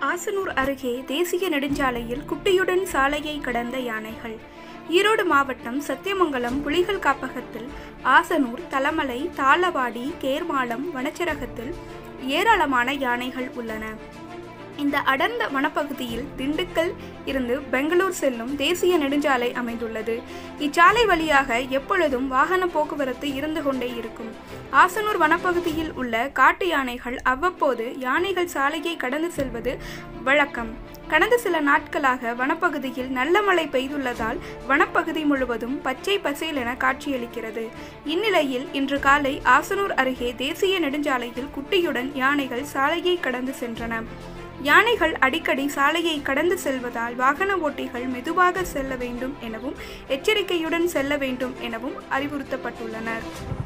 ஆசனூர் அருகே தேசிய நெடுஞ்சாலையில் குட்டியுடன் சாலையை கடந்த யானைகள் ஈரோடு மாவட்டம் சத்தியமங்கலம் புலிகள் காப்பகத்தில் ஆசனூர் தலமலை தாளவாடி கேர்மாலம் வனச்சரகத்தில் ஏராளமான யானைகள் உள்ளன இந்த அடர்ந்த வனப்பகுதியில் திண்டுக்கல் இருந்து பெங்களூர் செல்லும் தேசிய நெடுஞ்சாலை அமைந்துள்ளது இச்சாலை வழியாக எப்பொழுதும் வாகன போக்குவரத்து இருந்து கொண்டே இருக்கும் ஆசனூர் வனப்பகுதியில் உள்ள காட்டு யானைகள் அவ்வப்போது யானைகள் சாலையை கடந்து செல்வது வழக்கம் கடந்த சில நாட்களாக வனப்பகுதியில் நல்ல மழை பெய்துள்ளதால் வனப்பகுதி முழுவதும் பச்சை பசேல் என காட்சியளிக்கிறது இந்நிலையில் இன்று காலை ஆசனூர் அருகே தேசிய நெடுஞ்சாலையில் குட்டியுடன் யானைகள் சாலையை கடந்து சென்றன யானைகள் அடிக்கடி சாலையை கடந்து செல்வதால் வாகன ஓட்டிகள் மெதுவாக செல்ல வேண்டும் எனவும் எச்சரிக்கையுடன் செல்ல வேண்டும் எனவும் அறிவுறுத்தப்பட்டுள்ளனர்